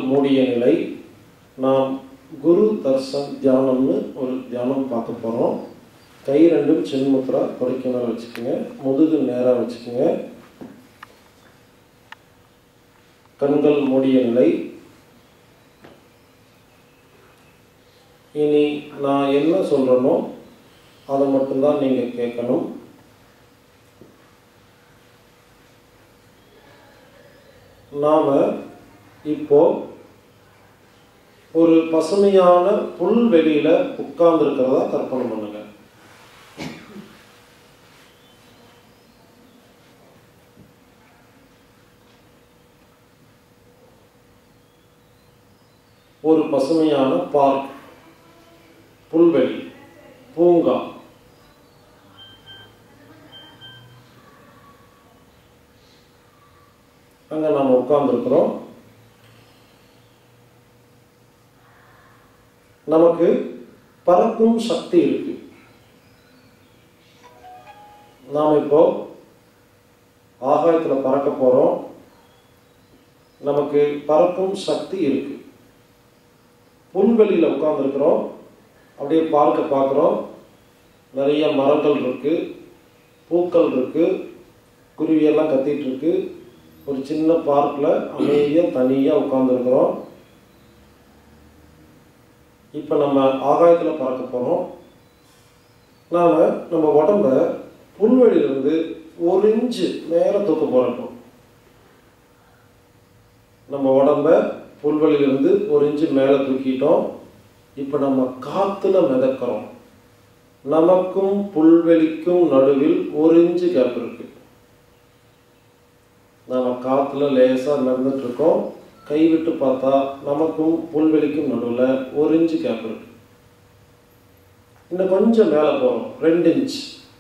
மூடிய நிலை நாம் குரு தர்சன் தியானம்னு ஒரு தியானம் பார்க்க போகிறோம் கை ரெண்டும் சின்முத்ரா கொடைக்கு மேலே வச்சுக்கோங்க முதுகு நேராக வச்சுக்கோங்க கண்கள் மூடிய நிலை இனி நான் என்ன சொல்கிறேனோ அதை மட்டும்தான் நீங்கள் கேட்கணும் நாம் இப்போ ஒரு பசுமையான புல்வெளியில் உட்கார்ந்துருக்கிறதா கற்பனை பண்ணுங்க ஒரு பசுமையான பார்க் புல்வெளி பூங்கா அங்கே நாம் உட்கார்ந்துருக்கிறோம் நமக்கு பறக்கும் சக்தி இருக்கு நாம் இப்போ ஆகாயத்தில் பறக்க போகிறோம் நமக்கு பறக்கும் சக்தி இருக்கு புல்வெளியில் உட்காந்துருக்குறோம் அப்படியே பார்க்க பார்க்குறோம் நிறைய மரங்கள் இருக்கு பூக்கள் இருக்கு குருவியெல்லாம் கத்திட்டு இருக்கு ஒரு சின்ன பார்க்கில் அமைதியாக தனியாக உட்காந்துருக்குறோம் இப்போ நம்ம ஆகாயத்தில் பறக்க போகிறோம் நாம் நம்ம உடம்ப புல்வெளியிலிருந்து ஒரு இன்ச்சு மேலே தூக்க போகிறோம் நம்ம உடம்ப புல்வெளியிலிருந்து ஒரு இன்ச்சு மேலே தூக்கிட்டோம் இப்போ நம்ம காற்றுல மிதக்கிறோம் நமக்கும் புல்வெளிக்கும் நடுவில் ஒரு இன்ச்சு கேப் இருக்கு நம்ம காற்றுல லேசாக மிதந்துட்டு இருக்கோம் கைவிட்டு பார்த்தா நமக்கும் புல்வெளிக்கும் நடுவில் ஒரு இன்ச்சு கேப் இருக்கு இன்னும் கொஞ்சம் மேலே போகிறோம் ரெண்டு இன்ச்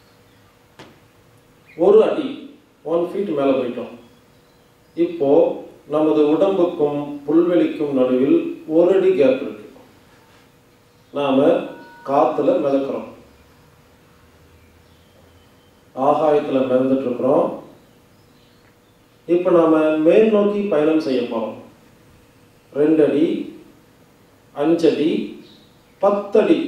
ஒரு அடி ஒன் ஃபீட் மேலே போயிட்டோம் இப்போ நமது உடம்புக்கும் புல்வெளிக்கும் நடுவில் ஒரு அடி கேப் இருக்கு நாம காத்துல மிதக்கிறோம் ஆகாயத்துல மிதந்துட்டு இருக்கிறோம் இப்போ நாம மேல் நோக்கி பயணம் செய்ய போறோம் ரெண்டு அடி அஞ்சடி பத்தடி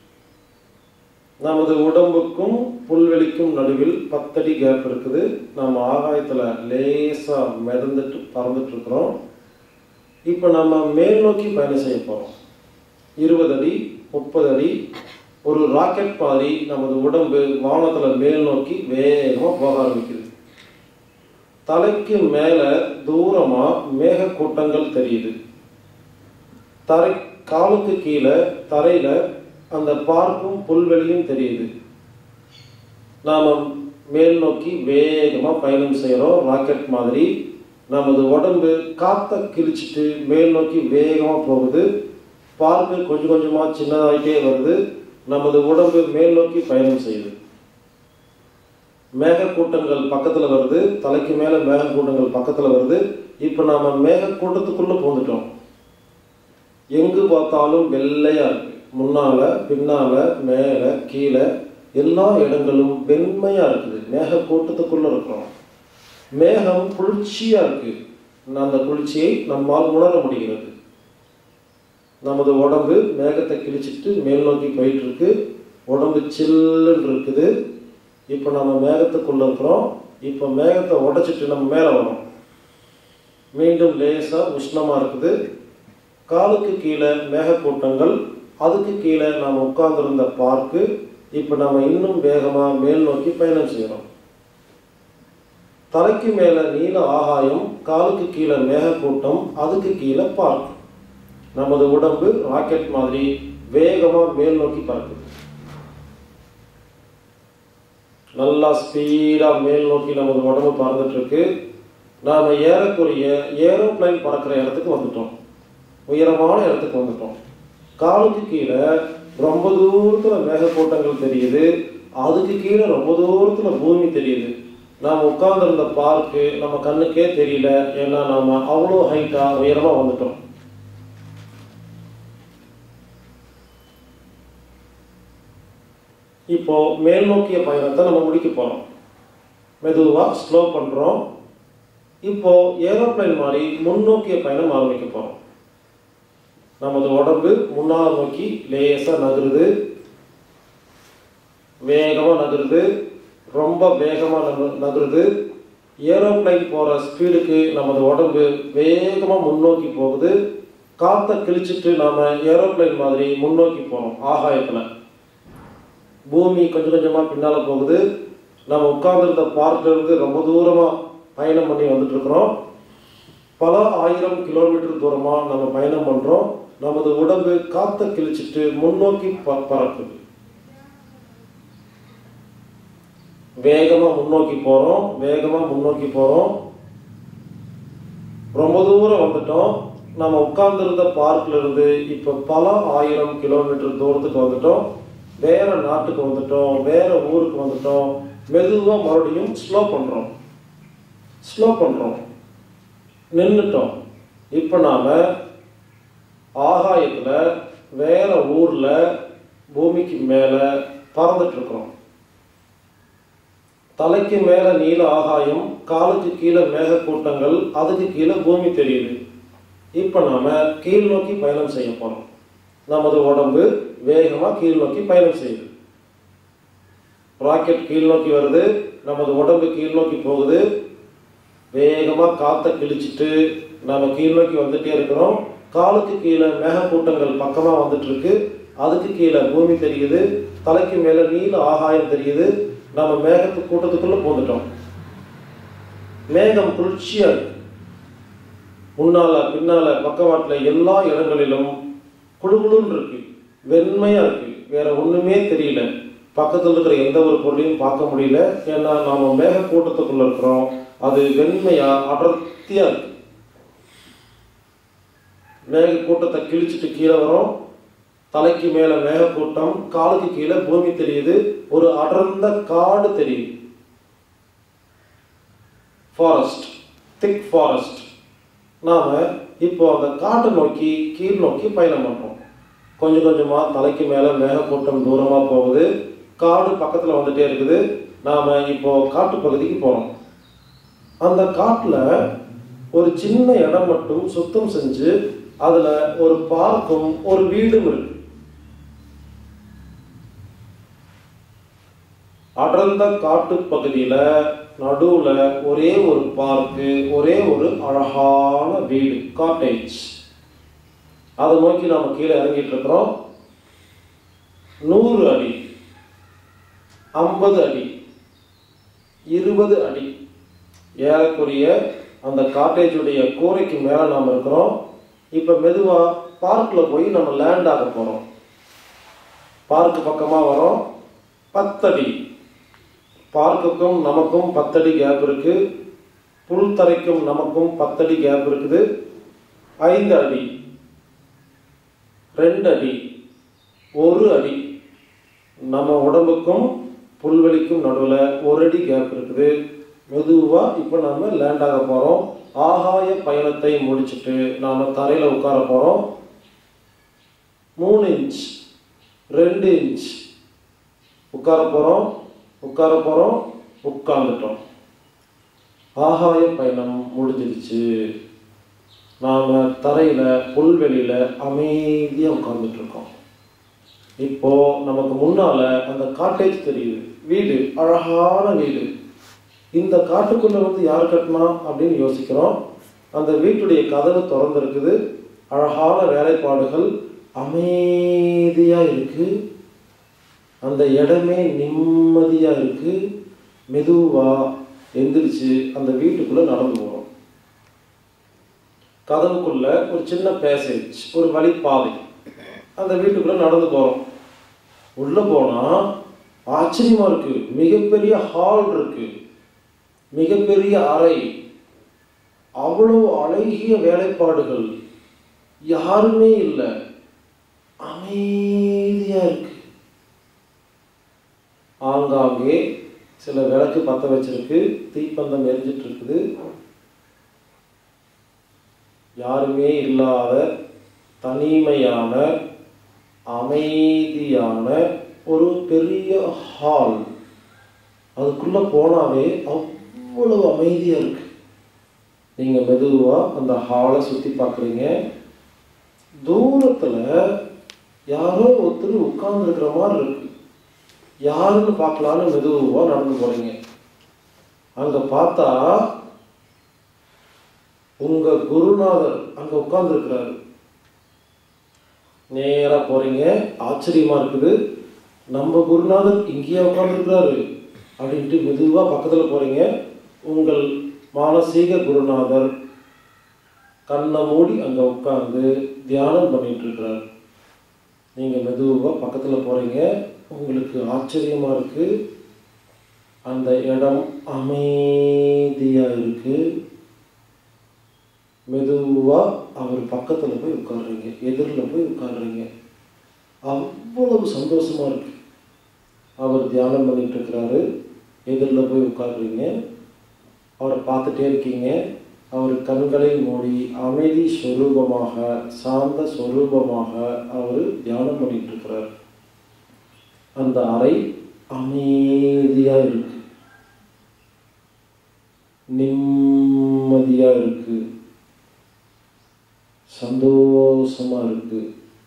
நமது உடம்புக்கும் புல்வெளிக்கும் நடுவில் பத்தடி கேப் இருக்குது நம்ம ஆகாயத்தில் லேசாக மிதந்துட்டு பறந்துட்டு இருக்கிறோம் இப்போ நம்ம மேல் நோக்கி பயணம் செய்ய போகிறோம் இருபது அடி முப்பது அடி ஒரு ராக்கெட் மாதிரி நமது உடம்பு வானத்தில் மேல் நோக்கி வேகமாக போக ஆரம்பிக்குது தலைக்கு மேலே தூரமாக மேகக்கூட்டங்கள் தெரியுது தரை காலுக்கு கீழே தரையில் அந்த பார்க்கும் புல்வெளியும் தெரியுது நாம் மேல் நோக்கி வேகமாக பயணம் செய்கிறோம் ராக்கெட் மாதிரி நமது உடம்பு காற்றை கிழிச்சிட்டு மேல் நோக்கி வேகமாக போகுது பார்க்கு கொஞ்சம் கொஞ்சமாக சின்னதாகிட்டே வருது நமது உடம்பு மேல் நோக்கி பயணம் செய்யுது மேகக்கூட்டங்கள் பக்கத்தில் வருது தலைக்கு மேலே மேகக்கூட்டங்கள் பக்கத்தில் வருது இப்போ நாம் மேகக்கூட்டத்துக்குள்ளே போந்துட்டோம் எங்கு பார்த்தாலும் வெள்ளையாக இருக்கு முன்னால பின்னால மேலே கீழே எல்லா இடங்களும் வெண்மையா இருக்குது மேக கூட்டத்துக்குள்ள இருக்கிறோம் மேகம் குளிர்ச்சியா இருக்கு அந்த குளிர்ச்சியை நம்மால் உணர முடிகிறது நமது உடம்பு மேகத்தை கிழிச்சிட்டு மேல் நோக்கி போயிட்டு இருக்கு உடம்பு சில்லுன்னு இருக்குது இப்போ நம்ம மேகத்துக்குள்ள இருக்கிறோம் இப்போ மேகத்தை உடைச்சிட்டு நம்ம மேலே வரோம் மீண்டும் லேசா உஷ்ணமா இருக்குது காலுக்கு கீழே மேகக்கூட்டங்கள் அதுக்கு கீழே நாம் உட்கார்ந்துருந்த பார்க்கு இப்போ நம்ம இன்னும் வேகமாக மேல் நோக்கி பயணம் செய்கிறோம் தலைக்கு மேலே நீல ஆகாயம் காலுக்கு கீழே மேகக்கூட்டம் அதுக்கு கீழே பார்க் நமது உடம்பு ராக்கெட் மாதிரி வேகமாக மேல் நோக்கி பறக்குது நல்லா ஸ்பீடாக மேல் நோக்கி நமது உடம்பு பறந்துட்டு இருக்கு நாம் ஏறக்குறைய ஏரோப்ளைன் பறக்கிற இடத்துக்கு வந்துட்டோம் உயரமான இடத்துக்கு வந்துட்டோம் காலுக்கு கீழே ரொம்ப தூரத்தில் மேகக்கூட்டங்கள் தெரியுது அதுக்கு கீழே ரொம்ப தூரத்தில் பூமி தெரியுது நாம் உட்கார்ந்துருந்த பார்க்கு நம்ம கண்ணுக்கே தெரியல ஏன்னா நாம் அவ்வளோ ஹைட்டாக உயரமாக வந்துட்டோம் இப்போ மேல் நோக்கிய பயணத்தை நம்ம முடிக்க போகிறோம் மெதுவாக ஸ்லோ பண்ணுறோம் இப்போ ஏரோப்ளைன் மாதிரி முன்னோக்கிய பயணம் ஆரம்பிக்க போகிறோம் நமது உடம்பு முன்னால் நோக்கி லேசாக நகருது வேகமாக நகருது ரொம்ப வேகமாக நகருது ஏரோப்ளைன் போகிற ஸ்பீடுக்கு நமது உடம்பு வேகமாக முன்னோக்கி போகுது காற்றை கிழிச்சிட்டு நாம் ஏரோப்ளைன் மாதிரி முன்னோக்கி போகிறோம் ஆகாயத்தில் பூமி கொஞ்சம் கொஞ்சமாக பின்னால் போகுது நம்ம உட்கார்ந்துருந்த பார்க்கிலிருந்து ரொம்ப தூரமாக பயணம் பண்ணி வந்துட்டு இருக்கிறோம் பல ஆயிரம் கிலோமீட்டர் தூரமாக நம்ம பயணம் பண்ணுறோம் நமது உடம்பு காற்றை கிழிச்சிட்டு முன்னோக்கி ப பறக்குது வேகமாக முன்னோக்கி போகிறோம் வேகமாக முன்னோக்கி போகிறோம் ரொம்ப தூரம் வந்துட்டோம் நம்ம உட்கார்ந்துருந்த பார்க்ல இருந்து இப்போ பல ஆயிரம் கிலோமீட்டர் தூரத்துக்கு வந்துட்டோம் வேற நாட்டுக்கு வந்துட்டோம் வேற ஊருக்கு வந்துட்டோம் மெதுவாக மறுபடியும் ஸ்லோ பண்ணுறோம் ஸ்லோ பண்ணுறோம் நின்றுட்டோம் இப்போ நாம் ஆகாயத்தில் வேற ஊரில் பூமிக்கு மேலே பறந்துட்டுருக்குறோம் தலைக்கு மேலே நீல ஆகாயம் காலுக்கு கீழே மேகக்கூட்டங்கள் அதுக்கு கீழே பூமி தெரியுது இப்போ நாம் கீழ் நோக்கி பயணம் செய்ய போகிறோம் நமது உடம்பு வேகமாக கீழ் நோக்கி பயணம் செய்யுது ராக்கெட் கீழ் நோக்கி வருது நமது உடம்பு கீழ் நோக்கி போகுது வேகமாக காற்றை கிழிச்சிட்டு நாம் கீழ் நோக்கி வந்துட்டே இருக்கிறோம் காலுக்கு கீழே மேகக்கூட்டங்கள் பக்கமாக வந்துட்டு இருக்கு அதுக்கு கீழே பூமி தெரியுது தலைக்கு மேலே நீல ஆகாயம் தெரியுது நம்ம மேகத்து கூட்டத்துக்குள்ள போந்துட்டோம் மேகம் குளிர்ச்சியா இருக்கு முன்னால பின்னால பக்கவாட்டில் எல்லா இடங்களிலும் குழுகுழுன்னு இருக்கு வெண்மையா இருக்கு வேற ஒண்ணுமே தெரியல பக்கத்தில் இருக்கிற எந்த ஒரு பொருளையும் பார்க்க முடியல ஏன்னா நாம மேக கூட்டத்துக்குள்ள இருக்கிறோம் அது வெண்மையா அடர்த்தியா இருக்கு மேக கூட்டத்தை கிழிச்சிட்டு கீழே வரோம் தலைக்கு மேல மேகக்கூட்டம் காலுக்கு கீழே பூமி தெரியுது ஒரு அடர்ந்த காடு தெரியுது ஃபாரஸ்ட் திக் ஃபாரஸ்ட் நாம இப்போ அந்த காட்டை நோக்கி கீழ் நோக்கி பயணம் பண்றோம் கொஞ்சம் கொஞ்சமா தலைக்கு மேல மேகக்கூட்டம் தூரமா போகுது காடு பக்கத்துல வந்துட்டே இருக்குது நாம இப்போ காட்டு பகுதிக்கு போறோம் அந்த காட்டுல ஒரு சின்ன இடம் மட்டும் சுத்தம் செஞ்சு அதுல ஒரு பார்க்கும் ஒரு வீடும் இருக்கு அடர்ந்த காட்டு பகுதியில நடுவுல ஒரே ஒரு பார்க்கு ஒரே ஒரு அழகான வீடு காட்டேஜ் அதை நோக்கி நாம கீழே இறங்கிட்டு இருக்கிறோம் நூறு அடி ஐம்பது அடி இருபது அடி ஏறக்குறைய அந்த காட்டேஜுடைய கூரைக்கு மேலே நாம் இருக்கிறோம் இப்போ மெதுவாக பார்க்கில் போய் நம்ம லேண்ட் ஆக போகிறோம் பார்க்கு பக்கமாக வரோம் பத்தடி பார்க்குக்கும் நமக்கும் பத்தடி கேப் இருக்கு புல் தரைக்கும் நமக்கும் பத்தடி கேப் இருக்குது ஐந்து அடி ரெண்டு அடி ஒரு அடி நம்ம உடம்புக்கும் புல்வெளிக்கும் நடுவில் ஒரு அடி கேப் இருக்குது மெதுவாக இப்போ நம்ம லேண்ட் ஆக போகிறோம் ஆகாய பயணத்தை முடிச்சுட்டு நாம் தரையில் உட்கார போகிறோம் மூணு இன்ச் ரெண்டு இன்ச் உட்கார போகிறோம் உட்கார போகிறோம் உட்கார்ந்துட்டோம் ஆகாய பயணம் முடிஞ்சிருச்சு நாம் தரையில் புல்வெளியில் அமைதியாக உட்கார்ந்துட்டு இருக்கோம் இப்போ நமக்கு முன்னால அந்த காட்டேஜ் தெரியுது வீடு அழகான வீடு இந்த காட்டுக்குள்ள வந்து யார் கட்டினா அப்படின்னு யோசிக்கிறோம் அந்த வீட்டுடைய கதவு திறந்திருக்குது அழகான வேலைப்பாடுகள் அமைதியா இருக்கு அந்த இடமே நிம்மதியா இருக்கு மெதுவா எந்திரிச்சு அந்த வீட்டுக்குள்ள நடந்து போறோம் கதவுக்குள்ள ஒரு சின்ன பேசேஜ் ஒரு வழிப்பாதை அந்த வீட்டுக்குள்ள நடந்து போறோம் உள்ள போனா ஆச்சரியமா இருக்கு மிகப்பெரிய ஹால் இருக்கு மிகப்பெரிய அறை அவ்வளவு அழகிய வேலைப்பாடுகள் யாருமே இல்லை அமைதியா இருக்கு ஆங்காங்கே சில விளக்கு பத்த வச்சிருக்கு தீப்பந்தம் எரிஞ்சிட்டு இருக்குது யாருமே இல்லாத தனிமையான அமைதியான ஒரு பெரிய ஹால் அதுக்குள்ள போனாவே அவ்வளவு அமைதியா இருக்கு நீங்க மெதுவா அந்த ஹாலை சுத்தி பார்க்குறீங்க தூரத்துல யாரோ ஒருத்தர் உட்கார்ந்து இருக்கிற மாதிரி இருக்கு யாருன்னு பார்க்கலான்னு மெதுவா நடந்து போறீங்க அங்க பார்த்தா உங்க குருநாதர் அங்க உட்கார்ந்து இருக்கிறாரு நேரா போறீங்க ஆச்சரியமா இருக்குது நம்ம குருநாதர் இங்கேயே உட்கார்ந்துருக்கிறாரு அப்படின்ட்டு மெதுவா பக்கத்துல போறீங்க உங்கள் மானசீக குருநாதர் கண்ணை மூடி அங்க உட்கார்ந்து தியானம் பண்ணிட்டு இருக்கிறார் நீங்க மெதுவா பக்கத்துல போறீங்க உங்களுக்கு ஆச்சரியமா இருக்கு அந்த இடம் அமைதியா இருக்கு மெதுவா அவர் பக்கத்துல போய் உட்கார்றீங்க எதிரில் போய் உட்கார்றீங்க அவ்வளவு சந்தோஷமா இருக்கு அவர் தியானம் பண்ணிட்டு இருக்கிறாரு எதிரில் போய் உட்கார்றீங்க அவரை பார்த்துட்டே இருக்கீங்க அவர் கண்களை மூடி அமைதி ஸ்வரூபமாக சாந்த ஸ்வரூபமாக அவர் தியானம் பண்ணிட்டு இருக்கிறார் அந்த அறை அமைதியா இருக்கு நிம்மதியா இருக்கு சந்தோஷமா இருக்கு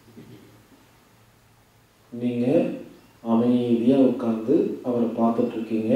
நீங்க அமைதியா உட்கார்ந்து அவரை பார்த்துட்டு இருக்கீங்க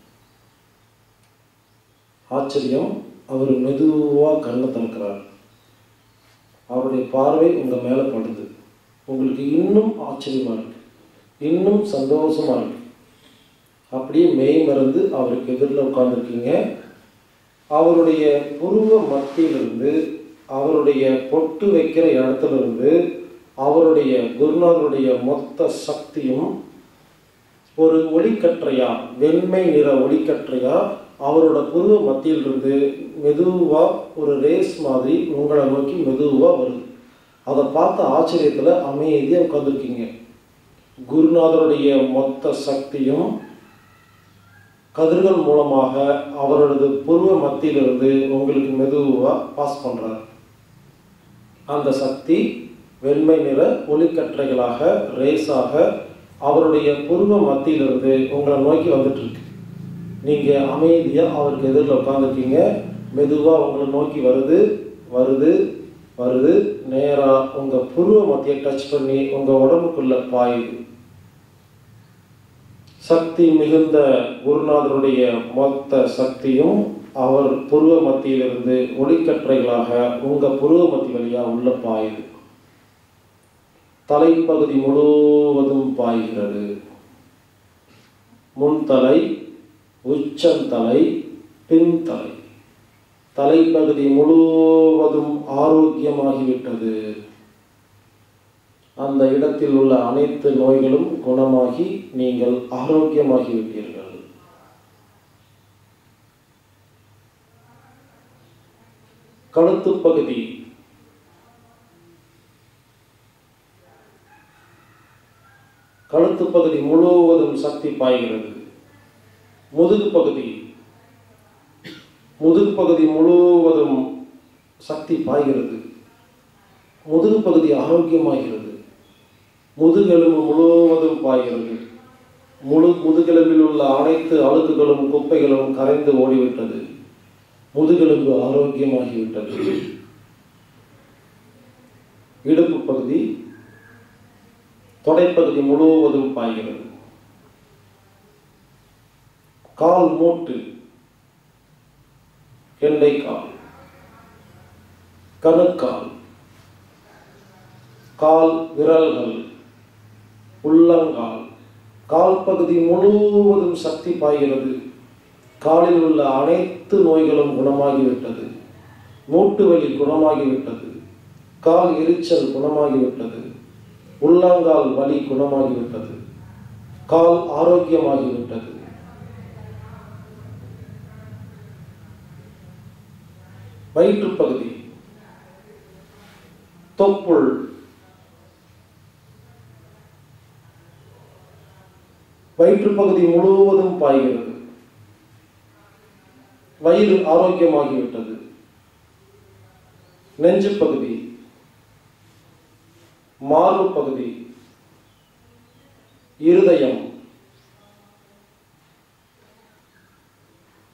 ஆச்சரியம் அவர் மெதுவா கண்ணை திறக்கிறார் அவருடைய பார்வை உங்க மேல படுது உங்களுக்கு இன்னும் ஆச்சரியமா இருக்கு இன்னும் சந்தோஷமா இருக்கு அப்படியே மெய் மறந்து அவருக்கு எதிரில் உட்கார்ந்துருக்கீங்க அவருடைய புருவ மத்தியிலிருந்து அவருடைய பொட்டு வைக்கிற இடத்துல இருந்து அவருடைய குருநாதருடைய மொத்த சக்தியும் ஒரு ஒளிக்கற்றையா வெண்மை நிற ஒளிக்கற்றையா அவரோட புருவ மத்தியிலிருந்து மெதுவா ஒரு ரேஸ் மாதிரி உங்களை நோக்கி மெதுவா வருது அதை பார்த்த ஆச்சரியத்துல அமைதியா உட்காந்துருக்கீங்க குருநாதருடைய மொத்த சக்தியும் கதிர்கள் மூலமாக அவரது புருவ மத்தியிலிருந்து உங்களுக்கு மெதுவா பாஸ் பண்றார் அந்த சக்தி வெண்மை நிற ஒளிக்கற்றைகளாக ரேஸாக அவருடைய புருவ மத்தியிலிருந்து உங்களை நோக்கி வந்துட்டு இருக்கு நீங்க அமைதியா அவருக்கு எதிரில் உட்காந்துருக்கீங்க மெதுவா உங்களை நோக்கி வருது வருது வருது நேரா உங்க புருவ மத்தியை டச் பண்ணி உங்க உடம்புக்குள்ள பாயுது சக்தி மிகுந்த குருநாதருடைய மொத்த சக்தியும் அவர் புருவ மத்தியிலிருந்து ஒளிக்கற்றைகளாக உங்க புருவ மத்தி வழியா உள்ள பாயுது தலைப்பகுதி முழுவதும் பாய்கிறது முன்தலை உச்சந்தலை பின்தலை தலைப்பகுதி முழுவதும் ஆரோக்கியமாகிவிட்டது அந்த இடத்தில் உள்ள அனைத்து நோய்களும் குணமாகி நீங்கள் ஆரோக்கியமாகிவிட்டீர்கள் கழுத்து பகுதி கழுத்து பகுதி முழுவதும் சக்தி பாய்கிறது முதுகு பகுதி முதுகு பகுதி முழுவதும் சக்தி பாய்கிறது முதுகு பகுதி ஆரோக்கியமாகிறது முதுகெலும்பு முழுவதும் பாய்கிறது முழு முதுகெலும்பில் உள்ள அனைத்து அழுக்குகளும் குப்பைகளும் கரைந்து ஓடிவிட்டது முதுகெலும்பு ஆரோக்கியமாகிவிட்டது இடுப்பு பகுதி தொடைப்பகுதி முழுவதும் பாய்கிறது கால் மூட்டு கெண்டைக்கால் கணுக்கால் கால் விரல்கள் உள்ளங்கால் கால் பகுதி முழுவதும் சக்தி பாய்கிறது காலில் உள்ள அனைத்து நோய்களும் குணமாகிவிட்டது மூட்டு வலி குணமாகிவிட்டது கால் எரிச்சல் குணமாகிவிட்டது உள்ளங்கால் வலி குணமாகிவிட்டது கால் ஆரோக்கியமாகிவிட்டது வயிற்றுப் பகுதி தொப்புள் வயிற்றுப் பகுதி முழுவதும் பாய்கிறது வயிறு ஆரோக்கியமாகிவிட்டது நெஞ்சு பகுதி மார்பு பகுதி இருதயம்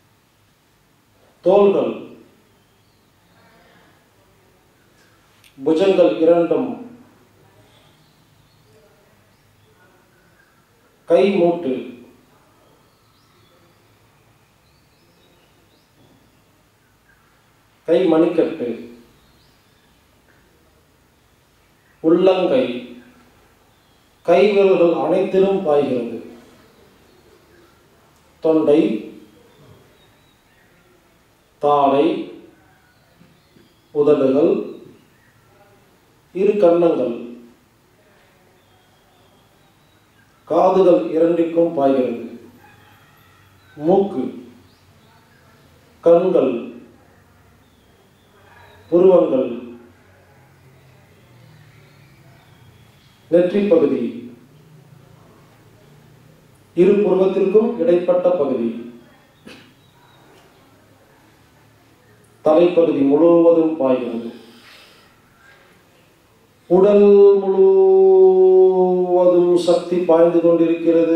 தோள்கள் புஜங்கள் இரண்டும் கை மூட்டு கை மணிக்கட்டு உள்ளங்கை கை விரல்கள் அனைத்திலும் பாய்கிறது தொண்டை தாடை உதடுகள் இரு கன்னங்கள் காதுகள் இரண்டிற்கும் பாய்கிறது மூக்கு கண்கள் புருவங்கள் நெற்றி பகுதி இரு புருவத்திற்கும் இடைப்பட்ட பகுதி தலைப்பகுதி முழுவதும் பாய்கிறது உடல் முழுவதும் சக்தி பாய்ந்து கொண்டிருக்கிறது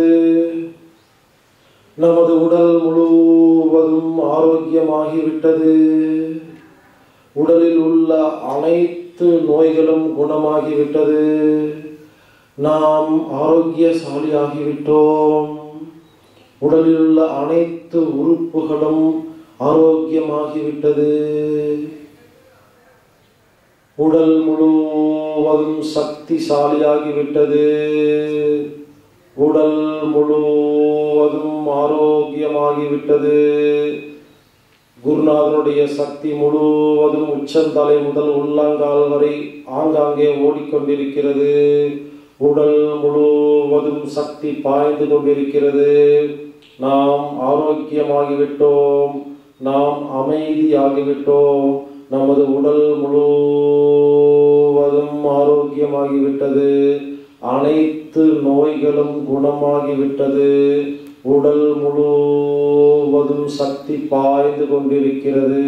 நமது உடல் முழுவதும் ஆரோக்கியமாகிவிட்டது உடலில் உள்ள அனைத்து நோய்களும் குணமாகிவிட்டது நாம் ஆரோக்கியசாலியாகிவிட்டோம் உடலில் உள்ள அனைத்து உறுப்புகளும் ஆரோக்கியமாகிவிட்டது உடல் முழுவதும் சக்திசாலியாகிவிட்டது உடல் முழுவதும் ஆரோக்கியமாகிவிட்டது குருநாதனுடைய சக்தி முழுவதும் உச்சந்தலை முதல் உள்ளங்கால் வரை ஆங்காங்கே ஓடிக்கொண்டிருக்கிறது உடல் முழுவதும் சக்தி பாய்ந்து கொண்டிருக்கிறது நாம் ஆரோக்கியமாகிவிட்டோம் நாம் அமைதியாகிவிட்டோம் நமது உடல் முழுவதும் ஆரோக்கியமாகிவிட்டது அனைத்து நோய்களும் குணமாகிவிட்டது உடல் முழுவதும் சக்தி பாய்ந்து கொண்டிருக்கிறது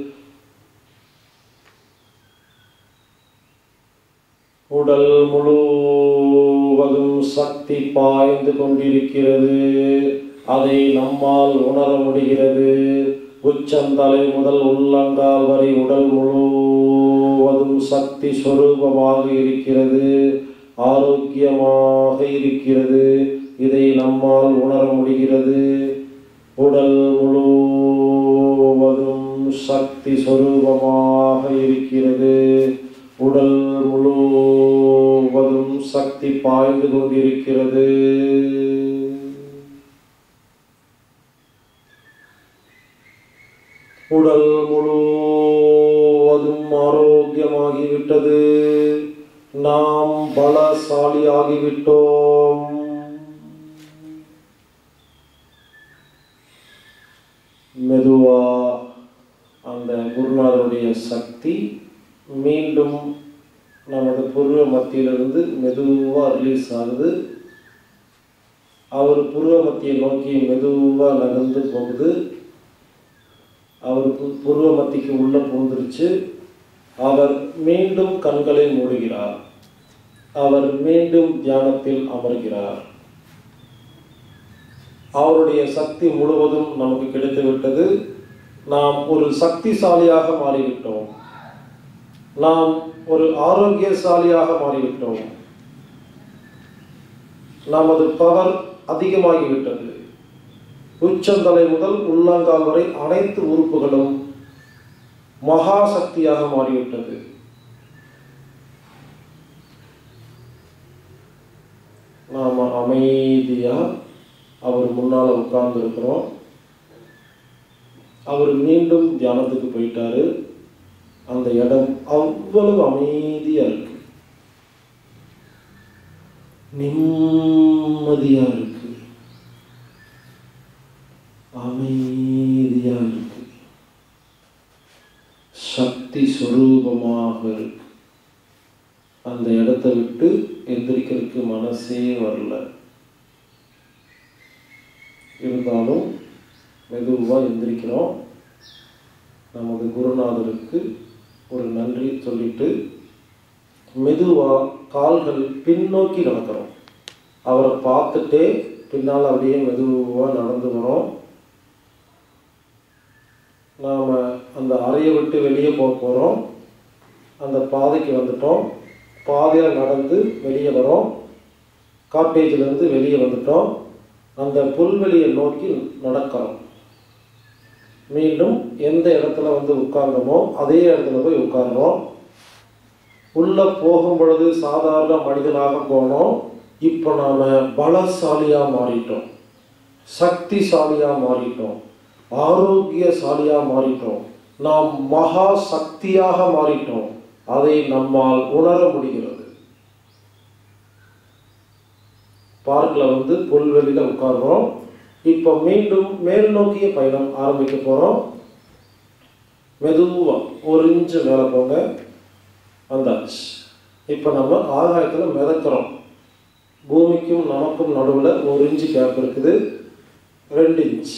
உடல் முழுவதும் சக்தி பாய்ந்து கொண்டிருக்கிறது அதை நம்மால் உணர முடிகிறது உச்சந்தலை முதல் உள்ளங்கால் வரை உடல் முழுவதும் சக்தி சொரூபமாக இருக்கிறது ஆரோக்கியமாக இருக்கிறது இதை நம்மால் உணர முடிகிறது உடல் முழுவதும் சக்தி சொரூபமாக இருக்கிறது உடல் முழுவதும் சக்தி பாய்ந்து கொண்டிருக்கிறது உடல் முழுவதும் ஆரோக்கியமாகிவிட்டது நாம் பலசாலியாகிவிட்டோம் மெதுவா அந்த குருநாதருடைய சக்தி மீண்டும் நமது புருவ மத்தியிலிருந்து மெதுவாக ரிலீஸ் ஆகுது அவர் புருவ மத்தியை நோக்கி மெதுவாக நகர்ந்து போகுது அவர் பு- புருவ மத்திக்கு உள்ள புகுந்துருச்சு அவர் மீண்டும் கண்களை மூடுகிறார் அவர் மீண்டும் தியானத்தில் அமர்கிறார் அவருடைய சக்தி முழுவதும் நமக்கு கிடைத்து விட்டது நாம் ஒரு சக்திசாலியாக மாறிவிட்டோம் நாம் ஒரு ஆரோக்கியசாலியாக மாறிவிட்டோம் நமது பவர் அதிகமாகிவிட்டது உச்சந்தலை முதல் உள்ளங்கால் வரை அனைத்து உறுப்புகளும் மகா சக்தியாக மாறிவிட்டது நாம அமைதியா அவர் முன்னால் உட்கார்ந்து இருக்கிறோம் அவர் மீண்டும் தியானத்துக்கு போயிட்டாரு அந்த இடம் அவ்வளவு அமைதியா இருக்கு நிம்மதியா இருக்கு அமைதியா இருக்கு சக்தி சொரூபமாக இருக்கு அந்த இடத்த விட்டு எந்திரிக்கிறதுக்கு மனசே வரல இருந்தாலும் மெதுவாக எந்திரிக்கிறோம் நமது குருநாதருக்கு ஒரு நன்றி சொல்லிட்டு மெதுவாக கால்கள் பின்னோக்கி நடக்கிறோம் அவரை பார்த்துட்டே பின்னால் அப்படியே மெதுவாக நடந்து வரோம் நாம் அந்த அறையை விட்டு வெளியே போக போகிறோம் அந்த பாதைக்கு வந்துட்டோம் பாதையில் நடந்து வெளியே வரோம் காட்டேஜிலேருந்து வெளியே வந்துட்டோம் அந்த புல்வெளியை நோக்கி நடக்கிறோம் மீண்டும் எந்த இடத்துல வந்து உட்கார்ந்தோமோ அதே இடத்துல போய் உட்கார்றோம் உள்ளே போகும் பொழுது சாதாரண மனிதனாக போனோம் இப்போ நாம் பலசாலியாக மாறிட்டோம் சக்திசாலியாக மாறிட்டோம் ஆரோக்கியசாலியாக மாறிட்டோம் நாம் மகா சக்தியாக மாறிட்டோம் அதை நம்மால் உணர முடிகிறது பார்க்கில் வந்து புல்வெளியில் உட்கார்றோம் இப்போ மீண்டும் மேல் நோக்கிய பயணம் ஆரம்பிக்க போகிறோம் மெதுவாக ஒரு இன்ச்சு மேலே போங்க வந்தாச்சு இப்போ நம்ம ஆகாயத்தில் மிதக்கிறோம் பூமிக்கும் நமக்கும் நடுவில் ஒரு இன்ச்சு கேப் இருக்குது ரெண்டு inch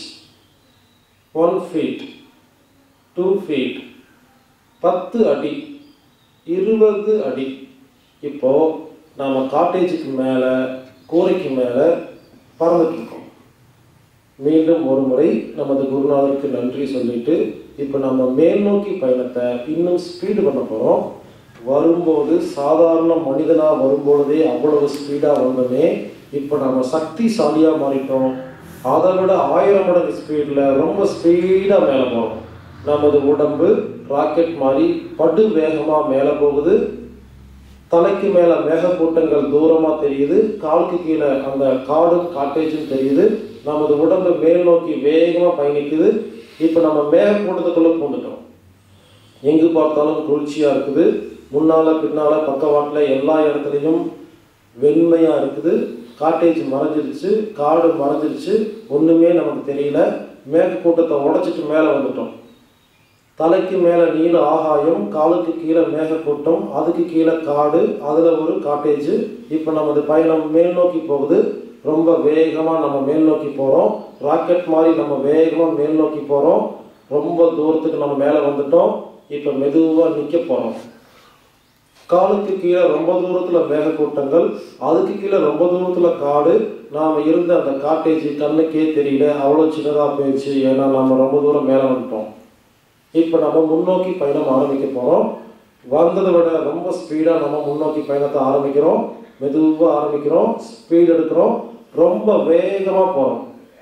one feet two feet பத்து அடி இருபது அடி இப்போ நாம் காட்டேஜுக்கு மேலே கூரைக்கு மேலே பறந்துட்டுருக்கோம் மீண்டும் ஒரு முறை நமது குருநாதருக்கு நன்றி சொல்லிட்டு இப்போ நம்ம மேல் நோக்கி பயணத்தை இன்னும் ஸ்பீடு பண்ண போகிறோம் வரும்போது சாதாரண மனிதனாக வரும்பொழுதே அவ்வளவு ஸ்பீடாக வந்தோமே இப்போ நம்ம சக்திசாலியாக மாறிட்டோம் அதை விட ஆயிரம் மடங்கு ஸ்பீடில் ரொம்ப ஸ்பீடாக மேலே போகிறோம் நமது உடம்பு ராக்கெட் மாதிரி படு வேகமாக மேலே போகுது தலைக்கு மேலே மேகக்கூட்டங்கள் தூரமாக தெரியுது காலுக்கு கீழே அந்த காடும் காட்டேஜும் தெரியுது நமது உடம்பு மேல் நோக்கி வேகமாக பயணிக்குது இப்போ நம்ம மேகக்கூட்டத்துக்குள்ளே பூந்துட்டோம் எங்கு பார்த்தாலும் குளிர்ச்சியாக இருக்குது முன்னால் பின்னால் பக்கவாட்டில் எல்லா இடத்துலையும் வெண்மையாக இருக்குது காட்டேஜ் மறைஞ்சிருச்சு காடு மறைஞ்சிருச்சு ஒன்றுமே நமக்கு தெரியல மேகக்கூட்டத்தை உடச்சிட்டு மேலே வந்துட்டோம் தலைக்கு மேலே நீல ஆகாயம் காலுக்கு கீழே மேகக்கூட்டம் அதுக்கு கீழே காடு அதில் ஒரு காட்டேஜ் இப்போ நமது பயணம் மேல் நோக்கி போகுது ரொம்ப வேகமாக நம்ம மேல் நோக்கி போகிறோம் ராக்கெட் மாதிரி நம்ம வேகமாக மேல் நோக்கி போகிறோம் ரொம்ப தூரத்துக்கு நம்ம மேலே வந்துட்டோம் இப்போ மெதுவாக நிற்க போகிறோம் காலுக்கு கீழே ரொம்ப தூரத்தில் மேகக்கூட்டங்கள் அதுக்கு கீழே ரொம்ப தூரத்தில் காடு நாம் இருந்த அந்த காட்டேஜ் கண்ணுக்கே தெரியல அவ்வளோ சின்னதாக போயிடுச்சு ஏன்னா நம்ம ரொம்ப தூரம் மேலே வந்துட்டோம் இப்போ நம்ம முன்னோக்கி பயணம் ஆரம்பிக்க போகிறோம் வந்ததை விட ரொம்ப ஸ்பீடாக நம்ம முன்னோக்கி பயணத்தை ஆரம்பிக்கிறோம் மெதுவாக ஆரம்பிக்கிறோம் ஸ்பீடு எடுக்கிறோம் ரொம்ப வேகமாக போகிறோம்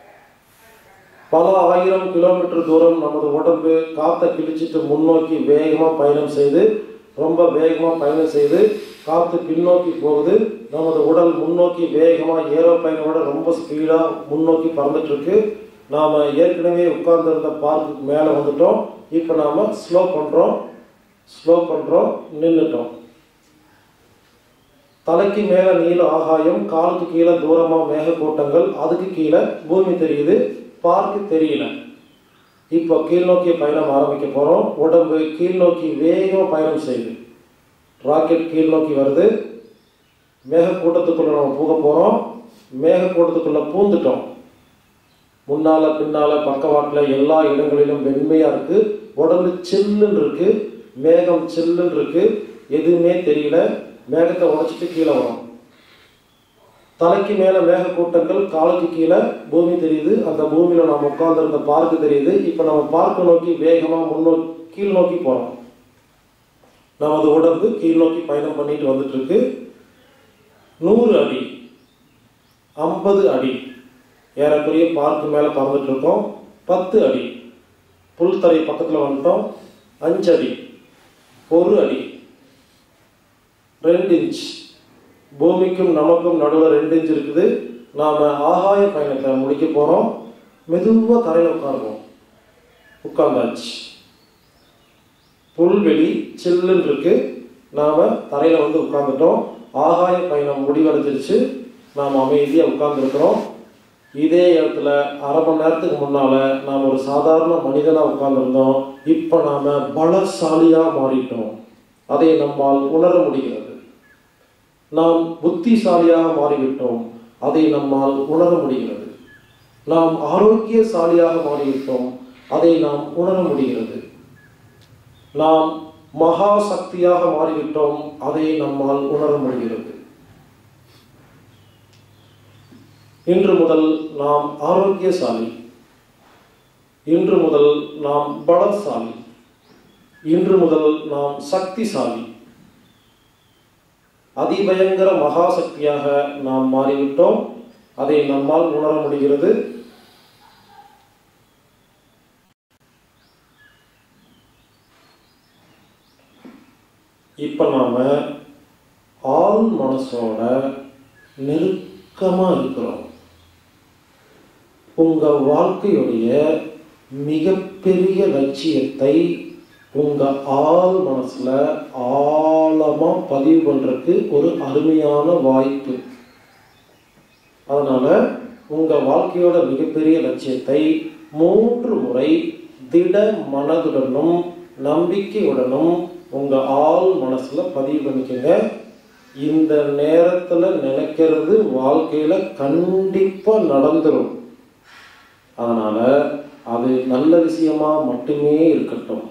பல ஆயிரம் கிலோமீட்டர் தூரம் நமது உடம்பு காற்றை கிழிச்சிட்டு முன்னோக்கி வேகமாக பயணம் செய்து ரொம்ப வேகமாக பயணம் செய்து காற்று பின்னோக்கி போகுது நமது உடல் முன்னோக்கி வேகமாக ஏரோ பயணம் விட ரொம்ப ஸ்பீடாக முன்னோக்கி பறந்துட்டு இருக்கு நாம் ஏற்கனவே உட்கார்ந்திருந்த பார்க்குக்கு மேலே வந்துட்டோம் இப்போ நாம் ஸ்லோ பண்ணுறோம் ஸ்லோ பண்ணுறோம் நின்றுட்டோம் தலைக்கு மேலே நீல ஆகாயம் காலுக்கு கீழே தூரமாக மேகக்கூட்டங்கள் அதுக்கு கீழே பூமி தெரியுது பார்க்கு தெரியல இப்போ கீழ்நோக்கிய பயணம் ஆரம்பிக்க போகிறோம் உடம்பு கீழ்நோக்கி வேகமாக பயணம் செய்யுது ராக்கெட் கீழ்நோக்கி வருது மேகக்கூட்டத்துக்குள்ளே நம்ம போக போகிறோம் மேகக்கூட்டத்துக்குள்ளே பூந்துட்டோம் முன்னால் பின்னால் பக்கவாட்டில் எல்லா இடங்களிலும் வெண்மையாக இருக்குது உடம்பு சில்லுன்னு இருக்குது மேகம் சில்லுன்னு இருக்குது எதுவுமே தெரியல மேகத்தை உடச்சிட்டு கீழே வரும் தலைக்கு மேலே மேகக்கூட்டங்கள் காலுக்கு கீழே பூமி தெரியுது அந்த பூமியில் நம்ம உட்கார்ந்திருந்த பார்க்கு தெரியுது இப்போ நம்ம பார்க்க நோக்கி வேகமாக முன்னோக்கி கீழ் நோக்கி போகிறோம் நமது உடம்பு கீழ் நோக்கி பயணம் பண்ணிட்டு வந்துட்டு இருக்கு நூறு அடி ஐம்பது அடி ஏறக்குறைய பார்க்கு மேலே பறந்துட்டு இருக்கோம் பத்து அடி புல்தரை பக்கத்தில் வந்துட்டோம் அஞ்சு அடி ஒரு அடி ரெண்டு இன்ச் பூமிக்கும் நமக்கும் நடுவில் ரெண்டு இன்ச் இருக்குது நாம் ஆகாய பயணத்தை முடிக்க போகிறோம் மெதுவாக தரையில் உட்காருவோம் உட்கார்ந்தாச்சு புல்வெளி சில்லுன்னு இருக்கு நாம் தரையில் வந்து உட்காந்துட்டோம் ஆகாய பயணம் முடிவடைஞ்சிருச்சு நாம் அமைதியாக உட்கார்ந்துருக்கிறோம் இதே இடத்துல அரை மணி நேரத்துக்கு முன்னால் நாம் ஒரு சாதாரண மனிதனாக உட்கார்ந்துருந்தோம் இப்போ நாம் பலசாலியாக மாறிட்டோம் அதை நம்மால் உணர முடிகிறது நாம் புத்திசாலியாக மாறிவிட்டோம் அதை நம்மால் உணர முடிகிறது நாம் ஆரோக்கியசாலியாக மாறிவிட்டோம் அதை நாம் உணர முடிகிறது நாம் மகா சக்தியாக மாறிவிட்டோம் அதை நம்மால் உணர முடிகிறது இன்று முதல் நாம் ஆரோக்கியசாலி இன்று முதல் நாம் பலசாலி இன்று முதல் நாம் சக்திசாலி அதிபயங்கர மகாசக்தியாக நாம் மாறிவிட்டோம் அதை நம்மால் உணர முடிகிறது இப்போ நாம ஆள் மனசோட நெருக்கமாக இருக்கிறோம் உங்கள் வாழ்க்கையுடைய மிகப்பெரிய லட்சியத்தை உங்கள் ஆள் மனசில் ஆழமாக பதிவு பண்ணுறதுக்கு ஒரு அருமையான வாய்ப்பு அதனால் உங்கள் வாழ்க்கையோட மிகப்பெரிய லட்சியத்தை மூன்று முறை திட மனதுடனும் நம்பிக்கையுடனும் உங்கள் ஆள் மனசில் பதிவு பண்ணிக்கோங்க இந்த நேரத்தில் நினைக்கிறது வாழ்க்கையில் கண்டிப்பாக நடந்துடும் அதனால் அது நல்ல விஷயமா மட்டுமே இருக்கட்டும்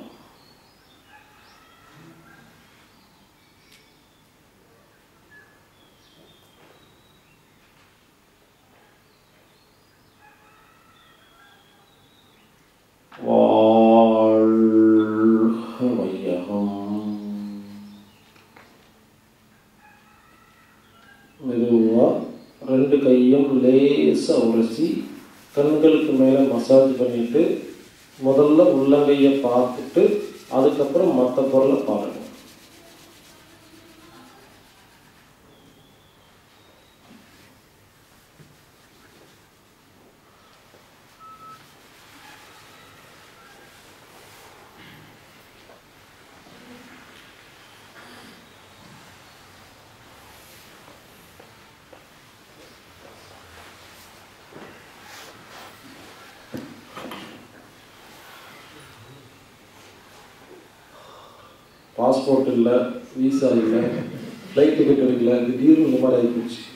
வாழ்க வையகம் மெதுவாக ரெண்டு கையும் லேசாக உரசி கண்களுக்கு மேலே மசாஜ் பண்ணிட்டு முதல்ல உள்ளங்கையை பார்த்துட்டு அதுக்கப்புறம் மற்ற பொருளை பாருங்க பாஸ்போர்ட் இல்லை விசா இல்லை ஃப்ளைட் டிக்கெட் எடுக்கல திடீர்னு இந்த மாதிரி ஆகிப்போச்சு